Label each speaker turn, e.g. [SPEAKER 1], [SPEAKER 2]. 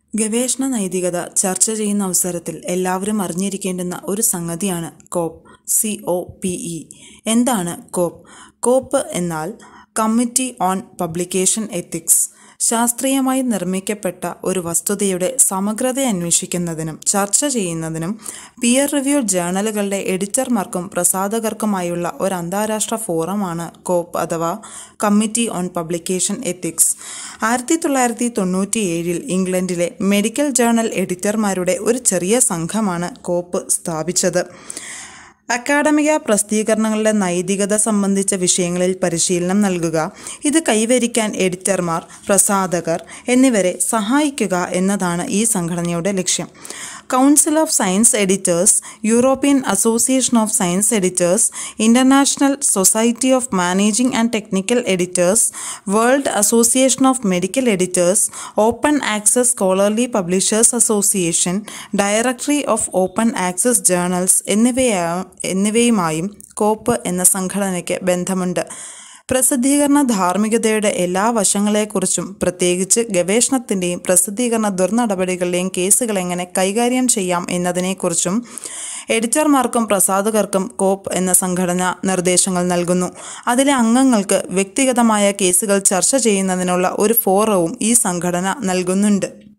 [SPEAKER 1] ഗവേഷണ നൈതികത ചർച്ച ചെയ്യുന്ന അവസരത്തിൽ എല്ലാവരും അറിഞ്ഞിരിക്കേണ്ടുന്ന ഒരു സംഗതിയാണ് COPE C O P E എന്താണ് കോപ്പ് കോപ്പ് എന്നാൽ കമ്മിറ്റി ഓൺ പബ്ലിക്കേഷൻ എത്തിക്സ് ശാസ്ത്രീയമായി നിർമ്മിക്കപ്പെട്ട ഒരു വസ്തുതയുടെ സമഗ്രത അന്വേഷിക്കുന്നതിനും ചർച്ച ചെയ്യുന്നതിനും പിയർ റിവ്യൂ ജേണലുകളുടെ എഡിറ്റർമാർക്കും പ്രസാധകർക്കുമായുള്ള ഒരു അന്താരാഷ്ട്ര ഫോറമാണ് കോപ്പ് അഥവാ കമ്മിറ്റി ഓൺ പബ്ലിക്കേഷൻ എത്തിക്സ് ആയിരത്തി തൊള്ളായിരത്തി തൊണ്ണൂറ്റി ഏഴിൽ ഇംഗ്ലണ്ടിലെ മെഡിക്കൽ ജേണൽ എഡിറ്റർമാരുടെ ഒരു ചെറിയ സംഘമാണ് കോപ്പ് സ്ഥാപിച്ചത് അക്കാഡമിക പ്രസിദ്ധീകരണങ്ങളുടെ നൈതികത സംബന്ധിച്ച വിഷയങ്ങളിൽ പരിശീലനം നൽകുക ഇത് കൈവരിക്കാൻ എഡിറ്റർമാർ പ്രസാധകർ എന്നിവരെ സഹായിക്കുക എന്നതാണ് ഈ സംഘടനയുടെ ലക്ഷ്യം council of science editors European association of science editors international society of managing and technical editors world association of medical editors open access scholarly publishers association directory of open access journals എന്നിവയാ എന്നിവയുമായും COPE എന്ന സംഘടനയ്ക്ക് ബന്ധമുണ്ട് പ്രസിദ്ധീകരണ ധാർമ്മികതയുടെ എല്ലാ വശങ്ങളെക്കുറിച്ചും പ്രത്യേകിച്ച് ഗവേഷണത്തിൻ്റെയും പ്രസിദ്ധീകരണ ദുർനടപടികളുടെയും കേസുകൾ എങ്ങനെ കൈകാര്യം ചെയ്യാം എന്നതിനെക്കുറിച്ചും എഡിറ്റർമാർക്കും പ്രസാധകർക്കും കോപ്പ് എന്ന സംഘടന നിർദ്ദേശങ്ങൾ നൽകുന്നു അതിലെ അംഗങ്ങൾക്ക് വ്യക്തിഗതമായ കേസുകൾ ചർച്ച ചെയ്യുന്നതിനുള്ള ഒരു ഫോറവും ഈ സംഘടന നൽകുന്നുണ്ട്